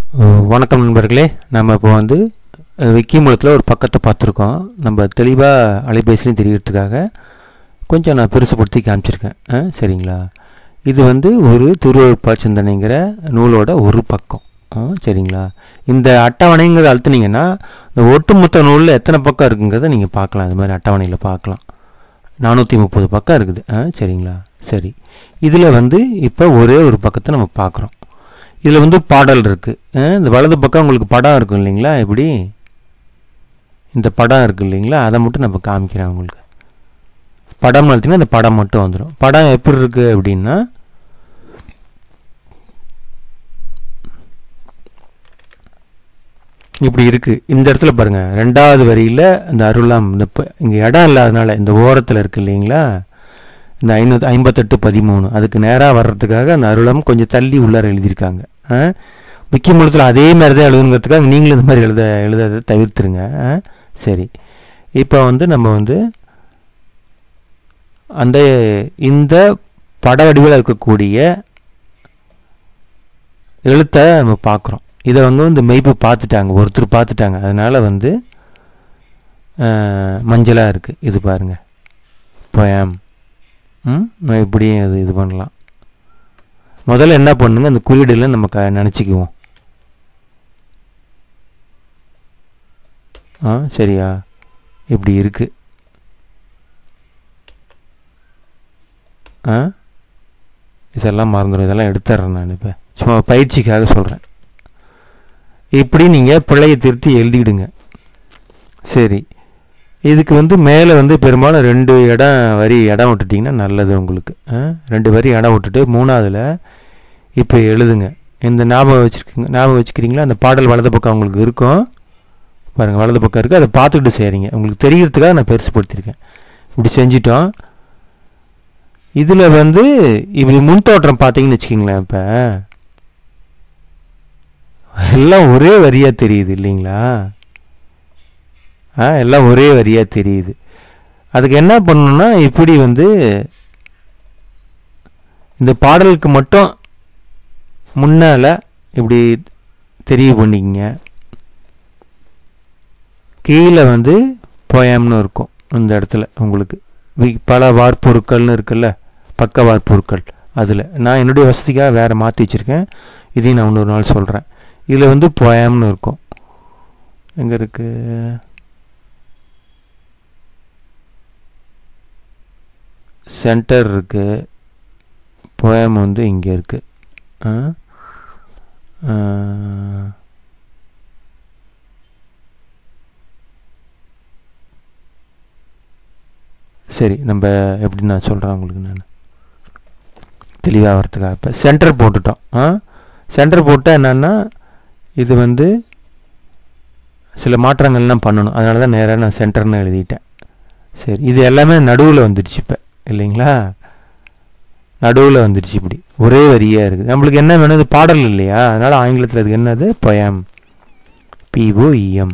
அஹ் வணக்கம் நண்பர்களே நம்ம இப்போ வந்து அஹ், விக்கிமூலத்தில் ஒரு பக்கத்தை பார்த்துருக்கோம் நம்ம தெளிவாக அலைபேசிலையும் தெரியறதுக்காக கொஞ்சம் நான் பெருசுப்படுத்தி காமிச்சிருக்கேன் ஆ, சரிங்களா இது வந்து ஒரு திருவள்ளுப்பா சிந்தனைங்கிற நூலோட ஒரு பக்கம் ஆ, சரிங்களா இந்த அட்டவணைங்கிறத அழுத்துனீங்கன்னா இந்த ஒட்டுமொத்த நூலில் எத்தனை பக்கம் இருக்குங்கிறத நீங்கள் பார்க்கலாம் இது மாதிரி அட்டவணையில் பார்க்கலாம் நானூற்றி முப்பது பக்கம் இருக்குது ஆ சரிங்களா சரி இதில் வந்து இப்போ ஒரே ஒரு பக்கத்தை நம்ம பார்க்குறோம் இதில் வந்து பாடல் இருக்குது இந்த வலது பக்கம் உங்களுக்கு படம் இருக்கும் இல்லைங்களா இப்படி இந்த படம் இருக்குது இல்லைங்களா அதை மட்டும் நம்ம காமிக்கிறேன் உங்களுக்கு படம் அழுத்தினா இந்த படம் மட்டும் வந்துடும் படம் எப்படி இருக்குது அப்படின்னா இப்படி இருக்குது இந்த இடத்துல பாருங்கள் ரெண்டாவது வரியில் இந்த அருளாம் இந்த இங்கே இடம் இல்லாதனால இந்த ஓரத்தில் இருக்குது இல்லைங்களா இந்த ஐநூற்றி ஐம்பத்தெட்டு பதிமூணு அதுக்கு நேராக வர்றதுக்காக அந்த அருளம் கொஞ்சம் தள்ளி உள்ளார எழுதியிருக்காங்க ஆ? முக்கிய மூலத்தில் அதே மாதிரி தான் எழுதுங்கிறதுக்காக நீங்களும் இந்த மாதிரி எழுத எழுத தவிர்த்துருங்க ஆ? சரி இப்போ வந்து நம்ம வந்து அந்த இந்த பட வடிவில் இருக்கக்கூடிய எழுத்தை நம்ம பார்க்குறோம் இதை வந்து வந்து மெய்ப்பு பார்த்துட்டாங்க ஒருத்தர் பார்த்துட்டாங்க அதனால் வந்து மஞ்சளாக இருக்குது இது பாருங்கள் போயாம் ம் நான் இப்படியும் இது இது பண்ணலாம் முதல்ல என்ன பண்ணுங்க அந்த குறியீடுல நம்ம க நினச்சிக்குவோம் ஆ சரியா இப்படி இருக்கு ஆ இதெல்லாம் மறந்துடும் இதெல்லாம் எடுத்துட்றேன் நான் இப்போ சும்மா பயிற்சிக்காக சொல்கிறேன் இப்படி நீங்கள் பிழையை திருத்தி எழுதிடுங்க சரி இதுக்கு வந்து மேலே வந்து பெரும்பாலும் ரெண்டு இடம் வரி இடம் விட்டுட்டிங்கன்னா நல்லது உங்களுக்கு ஆ? ரெண்டு வரி இடம் விட்டுட்டு மூணாவதுல இப்போ எழுதுங்க இந்த ஞாபகம் வச்சுருக்கீங்க ஞாபகம் வச்சுக்கிறீங்களா அந்த பாடல் வலது பக்கம் உங்களுக்கு இருக்கும் பாருங்கள் வலது பக்கம் இருக்குது அதை பார்த்துக்கிட்டு செய்கிறீங்க உங்களுக்கு தெரியறதுக்காக நான் பெருசுப்படுத்தியிருக்கேன் இப்படி செஞ்சிட்டோம் இதில் வந்து இப்படி முன் தோற்றம் பார்த்தீங்கன்னு வச்சுக்கிங்களேன் இப்போ எல்லாம் ஒரே வரியாக தெரியுது இல்லைங்களா ஆ எல்லாம் ஒரே வரியாக தெரியுது அதுக்கு என்ன பண்ணணும்னா இப்படி வந்து இந்த பாடலுக்கு மட்டும் முன்னால் இப்படி தெரிய பண்ணிக்கங்க கீழே வந்து போயம்னு இருக்கும் இந்த இடத்துல உங்களுக்கு வி- பல வார்ப்பொருட்கள்னு இருக்குல்ல பக்க வார்ப்பொருட்கள் அதில் நான் என்னுடைய வசதிக்காக வேறு மாற்றி வச்சுருக்கேன் இதையும் நான் இன்னொரு நாள் சொல்கிறேன் இதில் வந்து போயம்னு இருக்கும் எங்கே இருக்குது சென்டர் இருக்கு போயம் வந்து இங்கே இருக்கு ஆ? ஆ. சரி நம்ம எப்படி நான் சொல்கிறேன் உங்களுக்கு நான் தெளிவாக வரத்துக்காக இப்போ சென்டர் போட்டுட்டோம் ஆ சென்டர் போட்டால் என்னென்னா இது வந்து சில மாற்றங்கள்லாம் பண்ணணும் அதனால தான் நேராக நான் சென்டர்னு எழுதிட்டேன் சரி இது எல்லாமே நடுவில் வந்துடுச்சு இப்போ இல்லைங்களா நடுவில் வந்துடுச்சு இப்படி ஒரே வரியாக இருக்குது நம்மளுக்கு என்ன வேணும் இது பாடல் இல்லையா அதனால் ஆங்கிலத்தில் அதுக்கு என்னது பொயம் பிஓஇஎம்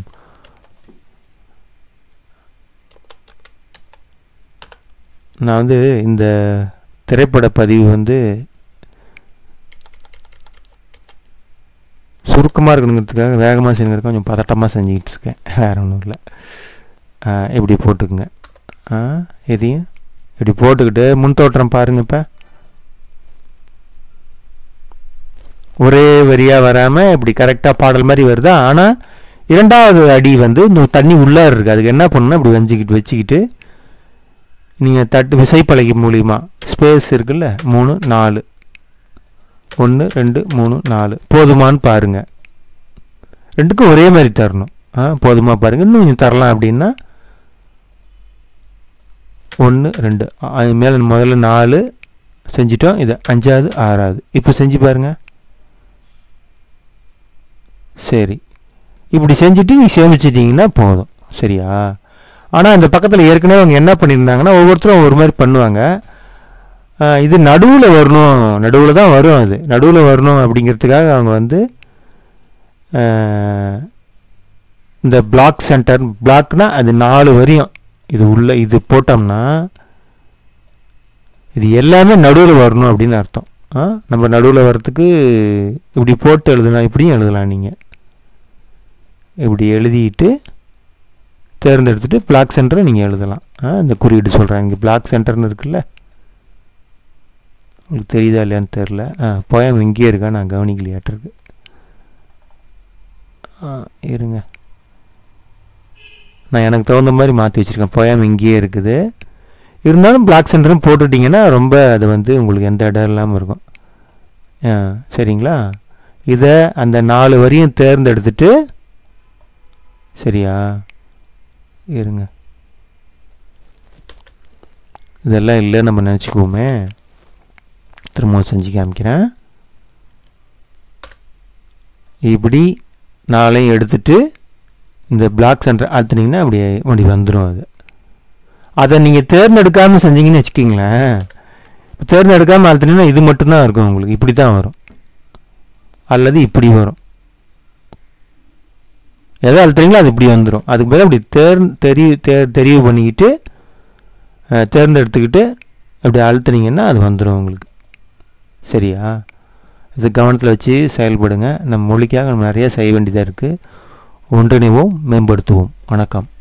நான் வந்து இந்த திரைப்பட பதிவு வந்து சுருக்கமாக இருக்கணுங்கிறதுக்காக வேகமாக செய்யணுங்கிறது கொஞ்சம் பதட்டமாக செஞ்சுக்கிட்டு இருக்கேன் வேற ஒன்றும் இல்லை ஆ, இப்படி போட்டுக்குங்க ஆ இதையும் இப்படி போட்டுக்கிட்டு முன் தோற்றம் பாருங்க இப்போ ஒரே வரியாக வராமல் இப்படி கரெக்டாக பாடல் மாதிரி வருதா ஆனால் இரண்டாவது அடி வந்து இந்த தண்ணி உள்ளார இருக்குது அதுக்கு என்ன பண்ணணும்னா இப்படி வஞ்சிக்கிட்டு வச்சுக்கிட்டு நீங்கள் தட்டு விசைப்பலகை மூலியமா ஸ்பேஸ் இருக்குல்ல மூணு நாலு ஒன்று ரெண்டு மூணு நாலு போதுமான்னு பாருங்க ரெண்டுக்கும் ஒரே மாதிரி தரணும் ஆ போதுமா பாருங்க இன்னும் கொஞ்சம் தரலாம் அப்படின்னா ஒன்று ரெண்டு அ- அது மேலே முதல்ல நாலு செஞ்சிட்டோம் இது அஞ்சாவது ஆறாவது இப்போ செஞ்சு பாருங்க சரி இப்படி செஞ்சுட்டு நீ சேமிச்சிட்டிங்கன்னா போதும் சரியா ஆனால் இந்த பக்கத்தில் ஏற்கனவே அவங்க என்ன பண்ணியிருந்தாங்கன்னா ஒவ்வொருத்தரும் ஒரு மாதிரி பண்ணுவாங்க ஆ, இது நடுவில் வரணும் நடுவில் தான் வரும் அது நடுவில் வரணும் அப்படிங்கிறதுக்காக அவங்க வந்து ஆ, இந்த பிளாக் சென்டர் பிளாக்னா அது நாலு வரியும் இது உள்ள இது போட்டோம்னா இது எல்லாமே நடுவில் வரணும் அப்படின்னு அர்த்தம் ஆ நம்ம நடுவில் வர்றதுக்கு இப்படி போட்டு எழுதலாம் இப்படியும் எழுதலாம் நீங்கள் இப்படி எழுதிட்டு தேர்ந்தெடுத்துட்டு பிளாக் சென்டரை நீங்கள் எழுதலாம் ஆ இந்த குறியீடு சொல்கிறேன் இங்கே பிளாக் சென்டர்னு இருக்குல்ல உங்களுக்கு தெரியுதா இல்லையான்னு தெரில ஆ போயம் இங்கேயே இருக்கா நான் கவனிக்கலையாட்டிருக்கு ஆ இருங்க நான் எனக்கு தகுந்த மாதிரி மாற்றி வச்சுருக்கேன் போயம் இங்கேயே இருக்குது இருந்தாலும் பிளாக் சென்டரும் போட்டுட்டிங்கன்னா ரொம்ப அது வந்து உங்களுக்கு எந்த இடம் இல்லாமல் இருக்கும் ஆ சரிங்களா இதை அந்த நாலு வரியும் தேர்ந்தெடுத்துட்டு சரியா இருங்க இதெல்லாம் இல்லை நம்ம நினச்சிக்குவோமே திரும்பவும் செஞ்சு காமிக்கிறேன் இப்படி நாளையும் எடுத்துட்டு இந்த பிளாக் சென்டர் அழுத்துனீங்கன்னா அப்படியே அப்படி வந்துடும் அது அதை நீங்கள் தேர்ந்தெடுக்காமல் செஞ்சீங்கன்னு வச்சுக்கிங்களேன் தேர்ந்தெடுக்காமல் அழுத்துனீங்கன்னா இது மட்டும்தான் இருக்கும் உங்களுக்கு இப்படி தான் வரும் அல்லது இப்படி வரும் எதை அழுத்துறீங்களோ அது இப்படி வந்துடும் அதுக்கு பதிலாக அப்படி தேர் தெரி தே தெரிவு பண்ணிக்கிட்டு அஹ், தேர்ந்தெடுத்துக்கிட்டு அப்படி அழுத்துனீங்கன்னா அது வந்துடும் உங்களுக்கு சரியா இது கவனத்தில் வச்சு செயல்படுங்க நம்ம மொழிக்காக நம்ம நிறைய செய்ய வேண்டியதாக இருக்குது ஒன்றிணைவோம் மேம்படுத்துவோம் வணக்கம்